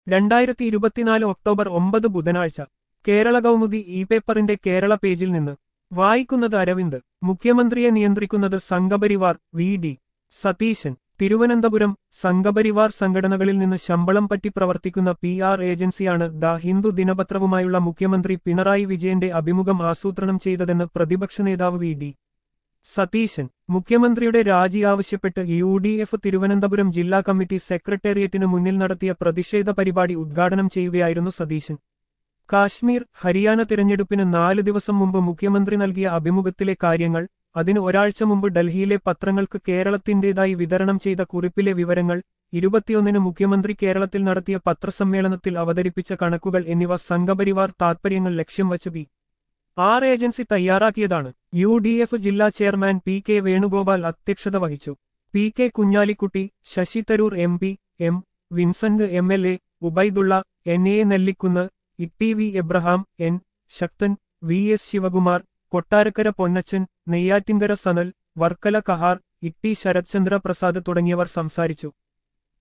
രണ്ടായിരത്തി ഇരുപത്തിനാല് ഒക്ടോബർ ഒമ്പത് ബുധനാഴ്ച കേരള കൗമുദി ഇ പേപ്പറിന്റെ കേരള പേജിൽ നിന്ന് വായിക്കുന്നത് അരവിന്ദ് മുഖ്യമന്ത്രിയെ നിയന്ത്രിക്കുന്നത് സംഘപരിവാർ വി ഡി സതീശൻ തിരുവനന്തപുരം സംഘപരിവാർ സംഘടനകളിൽ നിന്ന് ശമ്പളം പറ്റി പ്രവർത്തിക്കുന്ന പി ആർ ഏജൻസിയാണ് ദ ഹിന്ദു ദിനപത്രവുമായുള്ള മുഖ്യമന്ത്രി പിണറായി വിജയന്റെ അഭിമുഖം ആസൂത്രണം ചെയ്തതെന്ന് പ്രതിപക്ഷ നേതാവ് വി ഡി സതീശൻ മുഖ്യമന്ത്രിയുടെ രാജി ആവശ്യപ്പെട്ട് യു ഡി എഫ് തിരുവനന്തപുരം ജില്ലാ കമ്മിറ്റി സെക്രട്ടേറിയറ്റിനു മുന്നിൽ നടത്തിയ പ്രതിഷേധ പരിപാടി ഉദ്ഘാടനം ചെയ്യുകയായിരുന്നു സതീശൻ കാശ്മീർ ഹരിയാന തിരഞ്ഞെടുപ്പിന് നാല് ദിവസം മുമ്പ് മുഖ്യമന്ത്രി നൽകിയ അഭിമുഖത്തിലെ കാര്യങ്ങൾ അതിന് ഒരാഴ്ച മുമ്പ് ഡൽഹിയിലെ പത്രങ്ങൾക്ക് കേരളത്തിന്റേതായി വിതരണം ചെയ്ത കുറിപ്പിലെ വിവരങ്ങൾ ഇരുപത്തിയൊന്നിന് മുഖ്യമന്ത്രി കേരളത്തിൽ നടത്തിയ പത്രസമ്മേളനത്തിൽ അവതരിപ്പിച്ച കണക്കുകൾ എന്നിവ സംഘപരിവാർ താൽപര്യങ്ങൾ ലക്ഷ്യം വച്ച് പി ആർ ഏജൻസി തയ്യാറാക്കിയതാണ് യു ഡി എഫ് ജില്ലാ ചെയർമാൻ പി കെ വേണുഗോപാൽ അധ്യക്ഷത വഹിച്ചു P K Kunhalikutty Shashi Tharoor M P M Vincent M L A Ubaidullah N A Nellikkunnu Itty V Abraham N Sakthan V S Sivakumar Kottarakkara Ponnachan Neyyattinkara Sanal Varkala Kahar Itty Sarathchandra Prasad തുടങ്ങിയവർ സംസാരിച്ചു